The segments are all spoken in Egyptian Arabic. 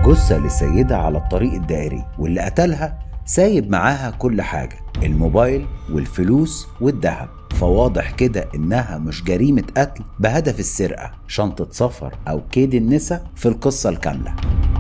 جثة للسيدة على الطريق الدائري واللي قتلها سايب معاها كل حاجة الموبايل والفلوس والذهب فواضح كده انها مش جريمة قتل بهدف السرقة شنطة سفر او كيد النساء في القصة الكاملة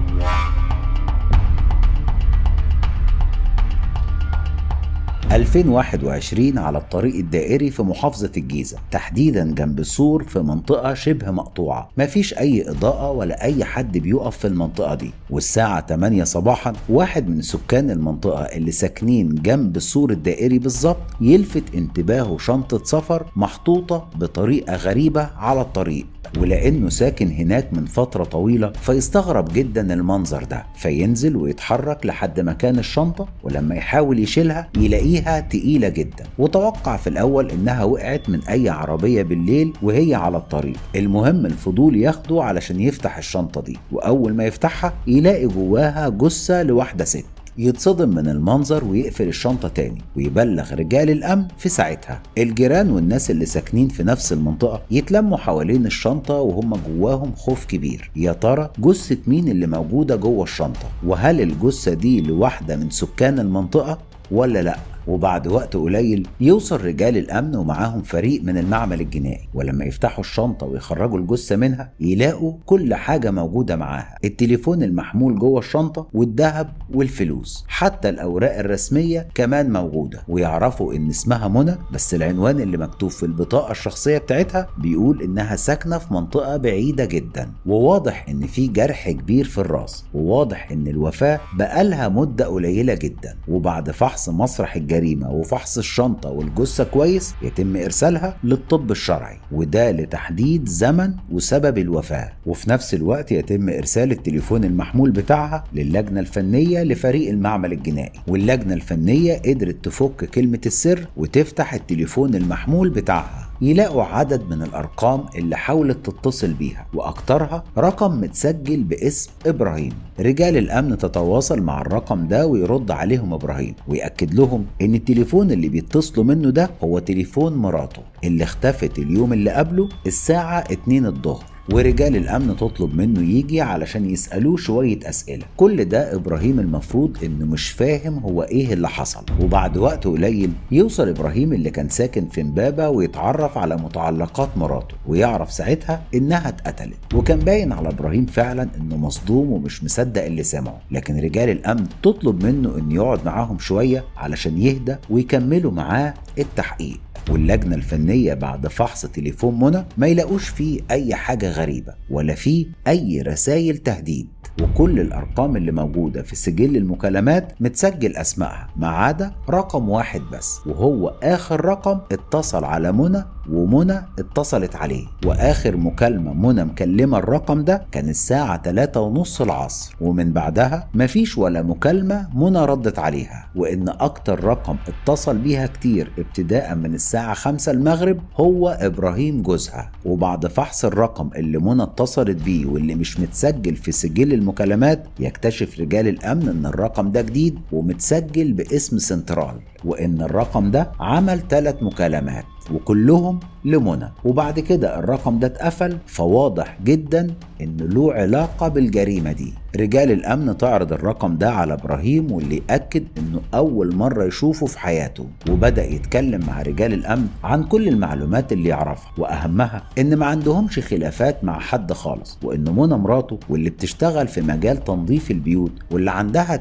2021 على الطريق الدائري في محافظة الجيزة تحديدا جنب سور في منطقة شبه مقطوعة مفيش أي إضاءة ولا أي حد بيقف في المنطقة دي والساعة 8 صباحا واحد من سكان المنطقة اللي ساكنين جنب السور الدائري بالظبط يلفت انتباهه شنطة سفر محطوطة بطريقة غريبة على الطريق ولانه ساكن هناك من فتره طويله فيستغرب جدا المنظر ده فينزل ويتحرك لحد مكان الشنطه ولما يحاول يشيلها يلاقيها تقيله جدا وتوقع في الاول انها وقعت من اي عربيه بالليل وهي على الطريق المهم الفضول ياخده علشان يفتح الشنطه دي واول ما يفتحها يلاقي جواها جثه لواحده ست يتصدم من المنظر ويقفل الشنطة تاني ويبلغ رجال الأمن في ساعتها الجيران والناس اللي ساكنين في نفس المنطقة يتلموا حوالين الشنطة وهم جواهم خوف كبير يا ترى جثة مين اللي موجودة جوه الشنطة وهل الجثة دي لواحدة من سكان المنطقة ولا لأ وبعد وقت قليل يوصل رجال الامن ومعاهم فريق من المعمل الجنائي ولما يفتحوا الشنطه ويخرجوا الجثه منها يلاقوا كل حاجه موجوده معاها التليفون المحمول جوه الشنطه والذهب والفلوس حتى الاوراق الرسميه كمان موجوده ويعرفوا ان اسمها منى بس العنوان اللي مكتوب في البطاقه الشخصيه بتاعتها بيقول انها ساكنه في منطقه بعيده جدا وواضح ان في جرح كبير في الراس وواضح ان الوفاه بقالها مده قليله جدا وبعد فحص مسرح الجريمه الجريمة وفحص الشنطة والجثة كويس يتم إرسالها للطب الشرعي وده لتحديد زمن وسبب الوفاة وفي نفس الوقت يتم إرسال التليفون المحمول بتاعها للجنة الفنية لفريق المعمل الجنائي واللجنة الفنية قدرت تفك كلمة السر وتفتح التليفون المحمول بتاعها يلاقوا عدد من الأرقام اللي حاولت تتصل بيها وأكترها رقم متسجل باسم إبراهيم رجال الأمن تتواصل مع الرقم ده ويرد عليهم إبراهيم ويأكد لهم إن التليفون اللي بيتصلوا منه ده هو تليفون مراته اللي اختفت اليوم اللي قبله الساعة 2 الظهر ورجال الامن تطلب منه يجي علشان يسالوه شويه اسئله كل ده ابراهيم المفروض انه مش فاهم هو ايه اللي حصل وبعد وقت قليل يوصل ابراهيم اللي كان ساكن في امبابه ويتعرف على متعلقات مراته ويعرف ساعتها انها اتقتلت وكان باين على ابراهيم فعلا انه مصدوم ومش مصدق اللي سمعه لكن رجال الامن تطلب منه انه يقعد معاهم شويه علشان يهدى ويكملوا معاه التحقيق واللجنة الفنية بعد فحص تليفون منى ما يلاقوش فيه أي حاجة غريبة ولا فيه أي رسائل تهديد وكل الأرقام اللي موجودة في سجل المكالمات متسجل أسمائها ما عدا رقم واحد بس وهو آخر رقم اتصل على منى ومنى اتصلت عليه وآخر مكالمة منى مكلمة الرقم ده كان الساعة 3 ونص العصر ومن بعدها مفيش ولا مكالمة منى ردت عليها وإن أكتر رقم اتصل بيها كتير ابتداء من الساعة 5 المغرب هو إبراهيم جوزها وبعد فحص الرقم اللي منى اتصلت بيه واللي مش متسجل في سجل المكالمات يكتشف رجال الأمن إن الرقم ده جديد ومتسجل باسم سنترال وإن الرقم ده عمل ثلاث مكالمات وكلهم لمنى وبعد كده الرقم ده اتقفل فواضح جدا ان له علاقة بالجريمة دي رجال الامن تعرض الرقم ده على ابراهيم واللي اكد انه اول مرة يشوفه في حياته وبدأ يتكلم مع رجال الامن عن كل المعلومات اللي يعرفها واهمها ان ما عندهمش خلافات مع حد خالص وان منى مراته واللي بتشتغل في مجال تنظيف البيوت واللي عندها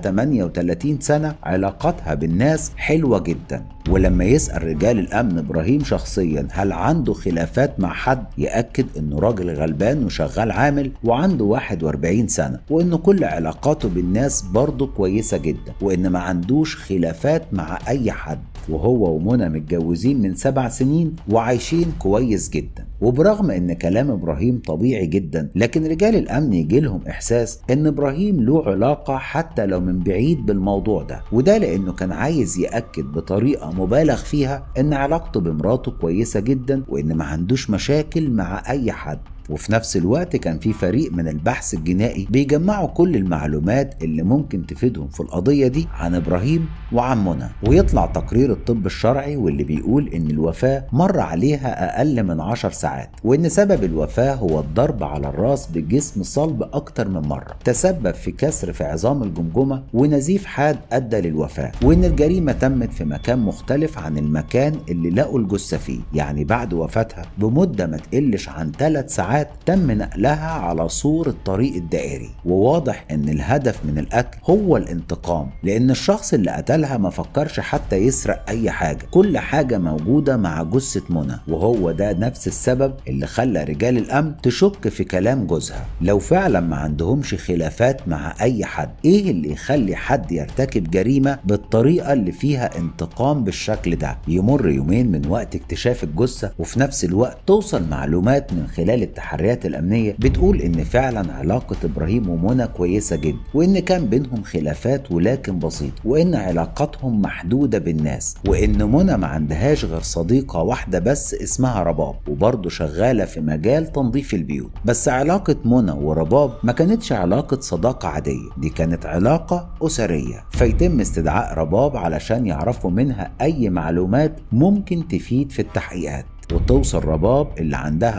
38 سنة علاقاتها بالناس حلوة جدا ولما يسأل رجال الأمن إبراهيم شخصيا هل عنده خلافات مع حد يأكد إنه راجل غلبان وشغال عامل وعنده 41 سنة وإنه كل علاقاته بالناس برضه كويسة جدا وإن ما عندوش خلافات مع أي حد وهو ومنى متجوزين من سبع سنين وعايشين كويس جدا وبرغم ان كلام ابراهيم طبيعي جدا لكن رجال الامن يجي لهم احساس ان ابراهيم له علاقه حتى لو من بعيد بالموضوع ده وده لانه كان عايز ياكد بطريقه مبالغ فيها ان علاقته بمراته كويسه جدا وان ما عندوش مشاكل مع اي حد وفي نفس الوقت كان في فريق من البحث الجنائي بيجمعوا كل المعلومات اللي ممكن تفيدهم في القضية دي عن إبراهيم وعن منى ويطلع تقرير الطب الشرعي واللي بيقول إن الوفاة مر عليها أقل من عشر ساعات وإن سبب الوفاة هو الضرب على الراس بجسم صلب أكتر من مرة تسبب في كسر في عظام الجمجمة ونزيف حاد أدى للوفاة وإن الجريمة تمت في مكان مختلف عن المكان اللي لقوا الجثة فيه يعني بعد وفاتها بمدة ما تقلش عن ثلاث ساعات تم نقلها على سور الطريق الدائري وواضح ان الهدف من القتل هو الانتقام لان الشخص اللي قتلها ما فكرش حتى يسرق اي حاجة كل حاجة موجودة مع جثة منى وهو ده نفس السبب اللي خلى رجال الامن تشك في كلام جوزها لو فعلا ما عندهمش خلافات مع اي حد ايه اللي يخلي حد يرتكب جريمة بالطريقة اللي فيها انتقام بالشكل ده يمر يومين من وقت اكتشاف الجثة وفي نفس الوقت توصل معلومات من خلال التحريات الأمنية بتقول إن فعلا علاقة إبراهيم ومنى كويسة جدا وإن كان بينهم خلافات ولكن بسيطة وإن علاقتهم محدودة بالناس وإن منى ما عندهاش غير صديقة واحدة بس اسمها رباب وبرضه شغالة في مجال تنظيف البيوت بس علاقة منى ورباب ما كانتش علاقة صداقة عادية دي كانت علاقة أسرية فيتم استدعاء رباب علشان يعرفوا منها أي معلومات ممكن تفيد في التحقيقات وتوصل رباب اللي عندها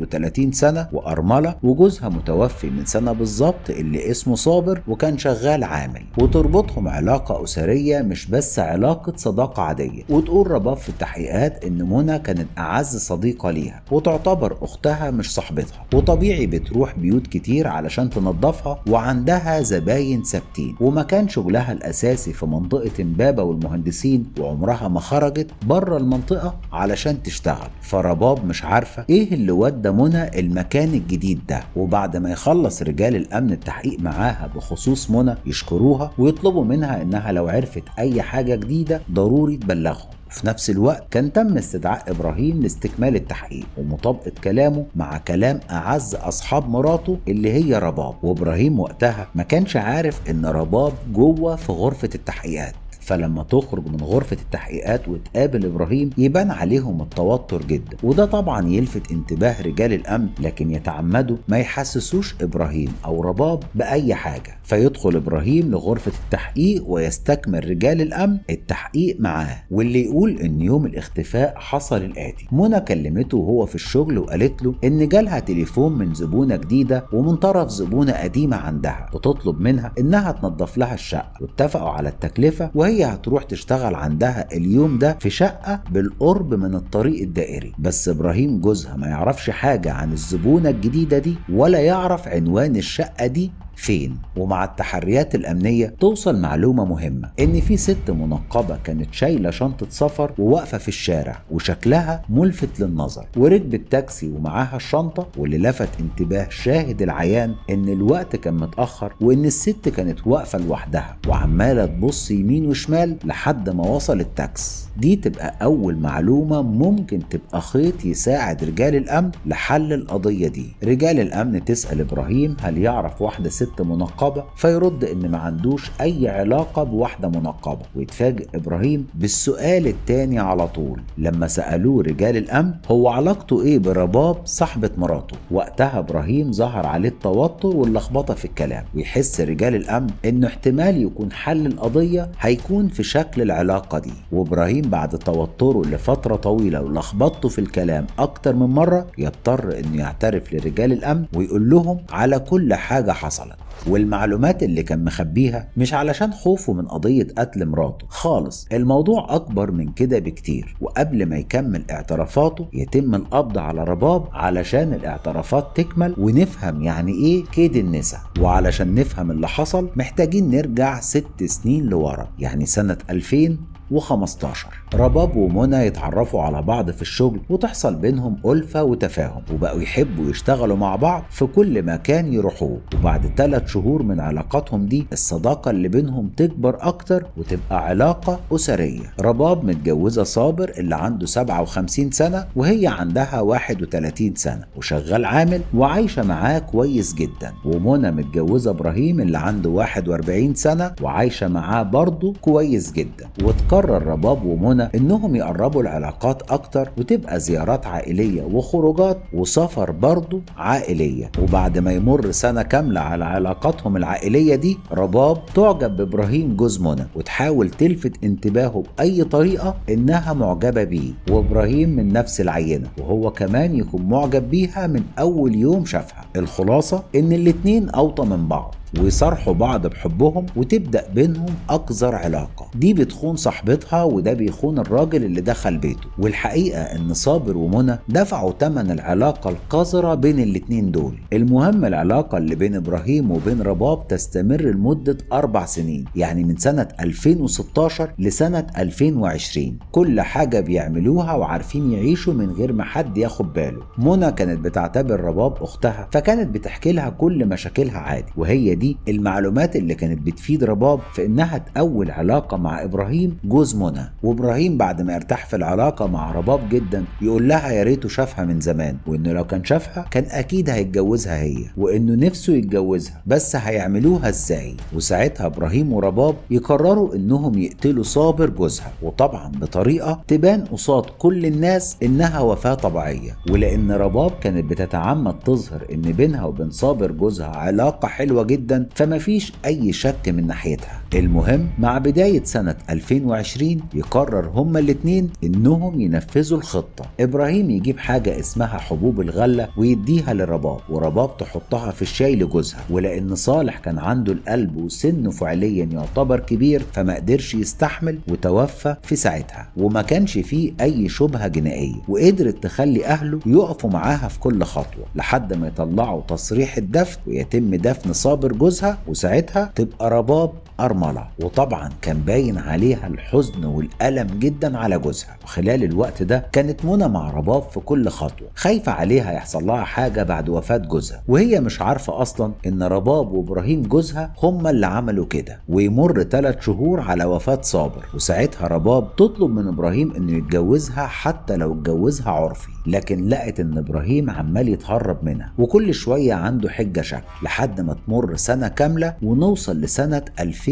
31 سنة وأرملة وجوزها متوفي من سنة بالظبط اللي اسمه صابر وكان شغال عامل وتربطهم علاقة أسرية مش بس علاقة صداقة عادية وتقول رباب في التحقيقات إن منى كانت أعز صديقة ليها وتعتبر أختها مش صاحبتها وطبيعي بتروح بيوت كتير علشان تنظفها وعندها زباين ثابتين ومكان شغلها الأساسي في منطقة إمبابة والمهندسين وعمرها ما خرجت بره المنطقة علشان تشتغل فرباب مش عارفة ايه اللي ودى منى المكان الجديد ده وبعد ما يخلص رجال الامن التحقيق معاها بخصوص منى يشكروها ويطلبوا منها انها لو عرفت اي حاجة جديدة ضروري تبلغهم وفي نفس الوقت كان تم استدعاء ابراهيم لاستكمال التحقيق ومطابقه كلامه مع كلام اعز اصحاب مراته اللي هي رباب وابراهيم وقتها ما كانش عارف ان رباب جوه في غرفه التحقيقات فلما تخرج من غرفة التحقيقات وتقابل إبراهيم يبان عليهم التوتر جدا وده طبعا يلفت انتباه رجال الأمن لكن يتعمدوا ما يحسسوش إبراهيم أو رباب بأي حاجة فيدخل إبراهيم لغرفة التحقيق ويستكمل رجال الأمن التحقيق معاه واللي يقول إن يوم الاختفاء حصل الآتي منى كلمته وهو في الشغل وقالت له إن جالها تليفون من زبونة جديدة ومن طرف زبونة قديمة عندها بتطلب منها إنها تنظف لها الشقة واتفقوا على التكلفة وهي هي هتروح تشتغل عندها اليوم ده في شقة بالقرب من الطريق الدائري بس إبراهيم جوزها ما يعرفش حاجة عن الزبونة الجديدة دي ولا يعرف عنوان الشقة دي فين ومع التحريات الأمنية توصل معلومة مهمة إن في ست منقبة كانت شايلة شنطة سفر وواقفة في الشارع وشكلها ملفت للنظر وركبت تاكسي ومعاها الشنطة واللي لفت انتباه شاهد العيان إن الوقت كان متأخر وإن الست كانت واقفة لوحدها وعمالة تبص يمين وشمال لحد ما وصل التاكس دي تبقى أول معلومة ممكن تبقى خيط يساعد رجال الأمن لحل القضية دي رجال الأمن تسأل إبراهيم هل يعرف واحدة ست منقبة فيرد إن ما عندوش أي علاقة بواحدة منقبة ويتفاجئ إبراهيم بالسؤال التاني على طول لما سألوه رجال الأمن هو علاقته إيه برباب صاحبة مراته وقتها إبراهيم ظهر عليه التوتر واللخبطة في الكلام ويحس رجال الأمن إنه احتمال يكون حل القضية هيكون في شكل العلاقة دي وإبراهيم بعد توتره لفترة طويلة ولخبطته في الكلام أكتر من مرة يضطر إنه يعترف لرجال الأمن ويقول لهم على كل حاجة حصلت والمعلومات اللي كان مخبيها مش علشان خوفه من قضية قتل مراته خالص الموضوع أكبر من كده بكتير وقبل ما يكمل اعترافاته يتم القبض على رباب علشان الاعترافات تكمل ونفهم يعني ايه كيد النساء وعلشان نفهم اللي حصل محتاجين نرجع ست سنين لورا يعني سنة 2000 و15 رباب ومنى يتعرفوا على بعض في الشغل وتحصل بينهم ألفة وتفاهم وبقوا يحبوا يشتغلوا مع بعض في كل مكان يروحوه وبعد ثلاث شهور من علاقاتهم دي الصداقة اللي بينهم تكبر أكتر وتبقى علاقة أسرية رباب متجوزة صابر اللي عنده 57 سنة وهي عندها 31 سنة وشغال عامل وعايشة معاه كويس جدا ومنى متجوزة إبراهيم اللي عنده 41 سنة وعايشة معاه برضه كويس جدا وتقرر رباب ومنى إنهم يقربوا العلاقات أكتر وتبقى زيارات عائلية وخروجات وسفر برضه عائلية وبعد ما يمر سنة كاملة على علاقاتهم العائلية دي رباب تعجب بإبراهيم جوز منى وتحاول تلفت انتباهه بأي طريقة إنها معجبة بيه وإبراهيم من نفس العينة وهو كمان يكون معجب بيها من أول يوم شافها الخلاصة إن الاتنين أوطى من بعض ويصارحوا بعض بحبهم وتبدا بينهم اقذر علاقه دي بتخون صاحبتها وده بيخون الراجل اللي دخل بيته والحقيقه ان صابر ومنى دفعوا ثمن العلاقه القذره بين الاتنين دول المهم العلاقه اللي بين ابراهيم وبين رباب تستمر لمده اربع سنين يعني من سنه 2016 لسنه 2020 كل حاجه بيعملوها وعارفين يعيشوا من غير ما حد ياخد باله منى كانت بتعتبر رباب اختها فكانت بتحكي لها كل مشاكلها عادي وهي دي المعلومات اللي كانت بتفيد رباب في انها تأول علاقة مع ابراهيم جوز منى وابراهيم بعد ما ارتاح في العلاقة مع رباب جدا يقول لها يا ريته شافها من زمان وانه لو كان شافها كان اكيد هيتجوزها هي وانه نفسه يتجوزها بس هيعملوها ازاي وساعتها ابراهيم ورباب يقرروا انهم يقتلوا صابر جوزها وطبعا بطريقة تبان قصاد كل الناس انها وفاة طبيعية ولان رباب كانت بتتعمد تظهر ان بينها وبين صابر جوزها علاقة حلوة جدا جدا فما فيش اي شك من ناحيتها المهم مع بداية سنة 2020 يقرر هما الاتنين انهم ينفذوا الخطة ابراهيم يجيب حاجة اسمها حبوب الغلة ويديها لرباب ورباب تحطها في الشاي لجوزها ولان صالح كان عنده القلب وسنه فعليا يعتبر كبير فما قدرش يستحمل وتوفى في ساعتها وما كانش فيه اي شبهة جنائية وقدرت تخلي اهله يقفوا معاها في كل خطوة لحد ما يطلعوا تصريح الدفن ويتم دفن صابر جوزها وساعتها تبقى رباب أرملة وطبعا كان باين عليها الحزن والألم جدا على جوزها وخلال الوقت ده كانت منى مع رباب في كل خطوة خايفة عليها يحصل لها حاجة بعد وفاة جوزها وهي مش عارفة أصلا إن رباب وإبراهيم جوزها هما اللي عملوا كده ويمر ثلاث شهور على وفاة صابر وساعتها رباب تطلب من إبراهيم إنه يتجوزها حتى لو اتجوزها عرفي لكن لقت إن إبراهيم عمال يتهرب منها وكل شوية عنده حجة شك لحد ما تمر سنة كاملة ونوصل لسنة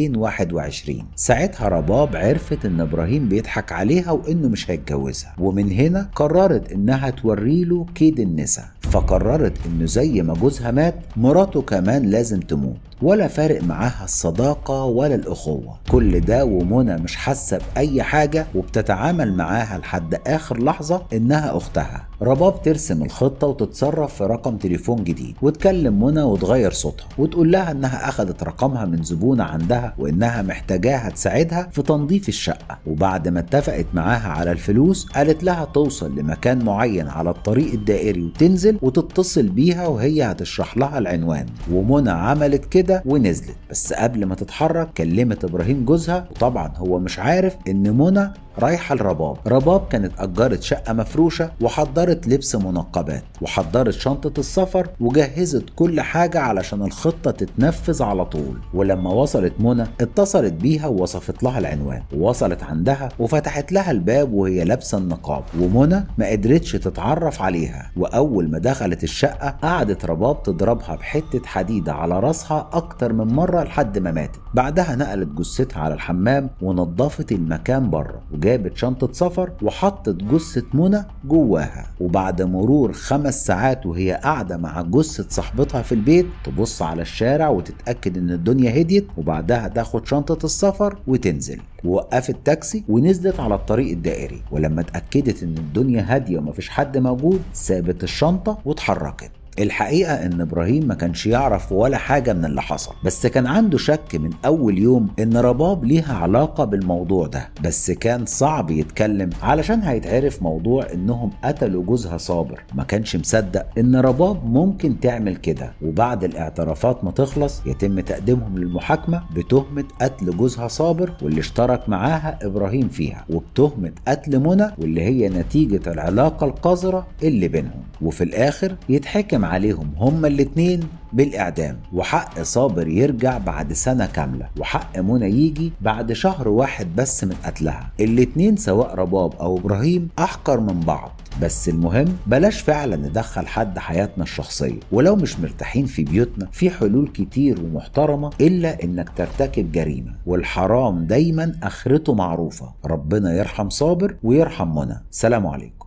2021 ساعتها رباب عرفت ان ابراهيم بيضحك عليها وانه مش هيتجوزها ومن هنا قررت انها توري له كيد النساء فقررت انه زي ما جوزها مات مراته كمان لازم تموت ولا فارق معاها الصداقة ولا الأخوة كل ده ومنى مش حاسة بأي حاجة وبتتعامل معاها لحد آخر لحظة إنها أختها رباب ترسم الخطة وتتصرف في رقم تليفون جديد وتكلم منى وتغير صوتها وتقول لها إنها أخدت رقمها من زبونة عندها وإنها محتاجاها تساعدها في تنظيف الشقة وبعد ما اتفقت معاها على الفلوس قالت لها توصل لمكان معين على الطريق الدائري وتنزل وتتصل بيها وهي هتشرح لها العنوان ومنى عملت كده كده ونزلت بس قبل ما تتحرك كلمت ابراهيم جوزها وطبعا هو مش عارف ان منى رايحة لرباب رباب كانت أجرت شقة مفروشة وحضرت لبس منقبات وحضرت شنطة السفر وجهزت كل حاجة علشان الخطة تتنفذ على طول ولما وصلت منى اتصلت بيها ووصفت لها العنوان ووصلت عندها وفتحت لها الباب وهي لابسة النقاب ومنى ما قدرتش تتعرف عليها وأول ما دخلت الشقة قعدت رباب تضربها بحتة حديدة على راسها أكتر من مرة لحد ما ماتت بعدها نقلت جثتها على الحمام ونظفت المكان بره وجابت شنطة سفر وحطت جثة منى جواها وبعد مرور خمس ساعات وهي قاعدة مع جثة صاحبتها في البيت تبص على الشارع وتتأكد ان الدنيا هديت وبعدها تاخد شنطة السفر وتنزل ووقفت تاكسي ونزلت على الطريق الدائري ولما اتأكدت ان الدنيا هادية ومفيش حد موجود سابت الشنطة واتحركت الحقيقة ان ابراهيم ما كانش يعرف ولا حاجة من اللي حصل بس كان عنده شك من اول يوم ان رباب ليها علاقة بالموضوع ده بس كان صعب يتكلم علشان هيتعرف موضوع انهم قتلوا جوزها صابر ما كانش مصدق ان رباب ممكن تعمل كده وبعد الاعترافات ما تخلص يتم تقديمهم للمحاكمة بتهمة قتل جوزها صابر واللي اشترك معاها ابراهيم فيها وبتهمة قتل منى واللي هي نتيجة العلاقة القذرة اللي بينهم وفي الاخر يتحكم يتحكم عليهم هما الاتنين بالإعدام وحق صابر يرجع بعد سنة كاملة وحق منى يجي بعد شهر واحد بس من قتلها الاتنين سواء رباب أو إبراهيم أحقر من بعض بس المهم بلاش فعلا ندخل حد حياتنا الشخصية ولو مش مرتاحين في بيوتنا في حلول كتير ومحترمة إلا إنك ترتكب جريمة والحرام دايما آخرته معروفة ربنا يرحم صابر ويرحم منى سلام عليكم